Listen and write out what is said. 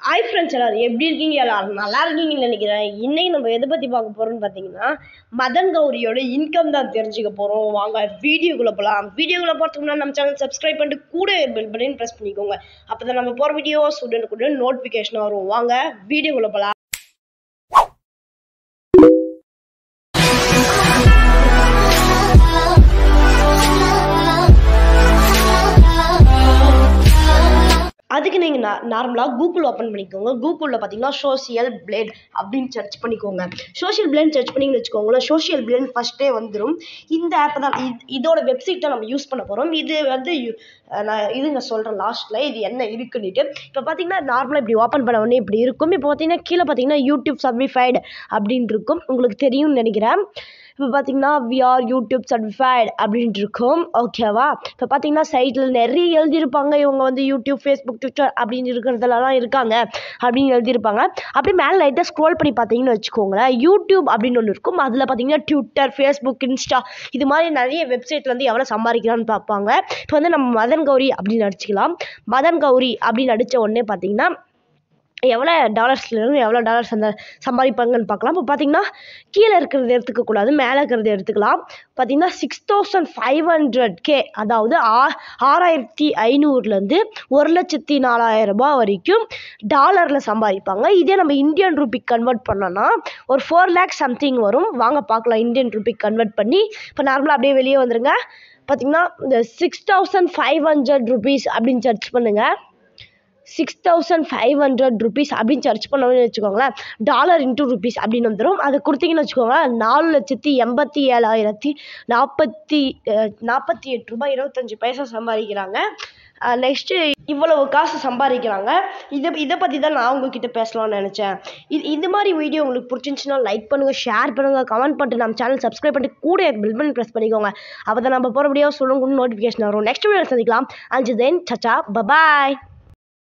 hi friends எல்லாரும் எப்படி இருக்கீங்க எல்லாரும் நல்லா இருக்கீங்கன்னு நினைக்கிறேன் இன்னைக்கு நம்ம எதை பற்றி பார்க்க போகிறோம்னு பார்த்தீங்கன்னா மதன் கௌரியோட இன்கம் தான் தெரிஞ்சுக்க போகிறோம் வாங்க வீடியோக்குள்ளே போகலாம் வீடியோக்குள்ளே போகிறதுக்கு முன்னாடி நம்ம சேனல் சப்ஸ்கிரைப் பண்ணிட்டு கூட பெல் பட்டன் ப்ரெஸ் பண்ணிக்கோங்க அப்போ தான் நம்ம போகிற வீடியோஸ் உடனுக்குடன் நோட்டிஃபிகேஷன் வரும் வாங்க வீடியோக்குள்ளே போகலாம் அதுக்கு நீங்கள் நா நார்மலாக கூகுள் ஓப்பன் பண்ணிக்கோங்க கூகுளில் பார்த்தீங்கன்னா சோஷியல் பிளேட் அப்படின்னு சர்ச் பண்ணிக்கோங்க சோஷியல் பிளேட் சர்ச் பண்ணிங்கன்னு வச்சுக்கோங்களேன் சோஷியல் பிளேட் ஃபஸ்ட்டே வந்துடும் இந்த ஆப்பை தான் இது இதோட வெப்சைட்டை நம்ம யூஸ் பண்ண போகிறோம் இது வந்து யு- அஹ் நான் இதுங்க சொல்கிறேன் லாஸ்ட்டில் இது என்ன இருக்குன்னுட்டு இப்போ பார்த்தீங்கன்னா நார்மலாக இப்படி ஓப்பன் பண்ண உடனே இப்படி இருக்கும் இப்போ பார்த்தீங்கன்னா கீழே பார்த்தீங்கன்னா யூடியூப் சர்டிஃபைடு அப்படின்னு இருக்கும் உங்களுக்கு தெரியும்னு நினைக்கிறேன் இப்போ பார்த்தீங்கன்னா வி ஆர் யூடியூப் சர்டிஃபைடு அப்படின்ட்டு இருக்கும் ஓகேவா இப்போ பார்த்தீங்கன்னா சைட்டில் நிறைய எழுதியிருப்பாங்க இவங்க வந்து யூடியூப் ஃபேஸ்புக் ட்விட்டர் அப்படின்னு இருக்கிறதுலலாம் இருக்காங்க அப்படின்னு எழுதியிருப்பாங்க அப்படியே மேலே லைட்டாக ஸ்க்ரோல் பண்ணி பார்த்தீங்கன்னு வச்சுக்கோங்களேன் யூடியூப் அப்படின்னு ஒன்று இருக்கும் அதில் பார்த்தீங்கன்னா ட்விட்டர் ஃபேஸ்புக் இன்ஸ்டா இது மாதிரி நிறைய வெப்சைட்லேருந்து எவ்வளோ சம்பாதிக்கிறான்னு பார்ப்பாங்க இப்போ வந்து நம்ம மதன் கௌரி அப்படின்னு அடிச்சுக்கலாம் மதன் கௌரி அப்படின்னு அடித்த உடனே பார்த்தீங்கன்னா எவ்வளோ டாலர்ஸ்லேருந்து எவ்வளோ டாலர்ஸ் அந்த சம்பாதிப்பாங்கன்னு பார்க்கலாம் இப்போ பார்த்தீங்கன்னா கீழே இருக்கிறது எடுத்துக்கக்கூடாது மேலே இருக்கிறது எடுத்துக்கலாம் பார்த்தீங்கன்னா six thousand five hundred K அதாவது ஆ ஆறாயிரத்தி ஐநூறுலேருந்து ஒரு லட்சத்தி நாலாயிரம் ரூபாய் வரைக்கும் டாலரில் சம்பாதிப்பாங்க இதே நம்ம இந்தியன் ரூபிக் கன்வெர்ட் பண்ணோன்னா ஒரு ஃபோர் லேக்ஸ் சம்திங் வரும் வாங்க பார்க்கலாம் இந்தியன் ரூபிக் கன்வெர்ட் பண்ணி இப்போ நார்மலாக அப்படியே வெளியே வந்துருங்க பார்த்தீங்கன்னா இந்த six thousand five hundred rupees அப்படின்னு சர்ச் பண்ணுங்கள் six thousand five hundred rupees அப்படின்னு சர்ச் பண்ணோம்னு வச்சுக்கோங்களேன் டாலர் இன்ட்டு ருபீஸ் அப்படின்னு வந்துடும் அதை கொடுத்தீங்கன்னு வச்சுக்கோங்களேன் நாலு லட்சத்தி எண்பத்தி ஏழாயிரத்தி நாற்பத்தி அஹ், நாற்பத்தி எட்டு ரூபாய் இருபத்தஞ்சி பைசா சம்பாதிக்கிறாங்க நெக்ஸ்ட்டு இவ்வளவு காசு சம்பாதிக்கிறாங்க இதை இதை பற்றி தான் நான் உங்ககிட்ட பேசலாம்னு நினச்சேன் இது இது மாதிரி வீடியோ உங்களுக்கு பிடிச்சிருந்துச்சுன்னா லைக் பண்ணுங்கள் ஷேர் பண்ணுங்கள் கமெண்ட் பண்ணிட்டு நம்ம சேனல் சப்ஸ்கிரைப் பண்ணிட்டு கூட பில் பண்ணி ப்ரெஸ் பண்ணிக்கோங்க அப்போ தான் நம்ம போகிற வீடியோ சொல்லுங்க நோட்டிஃபிகேஷன் வரும் நெக்ஸ்ட் வீடியோ சந்திக்கலாம் அஞ்சு தென் சச்சா பபாய்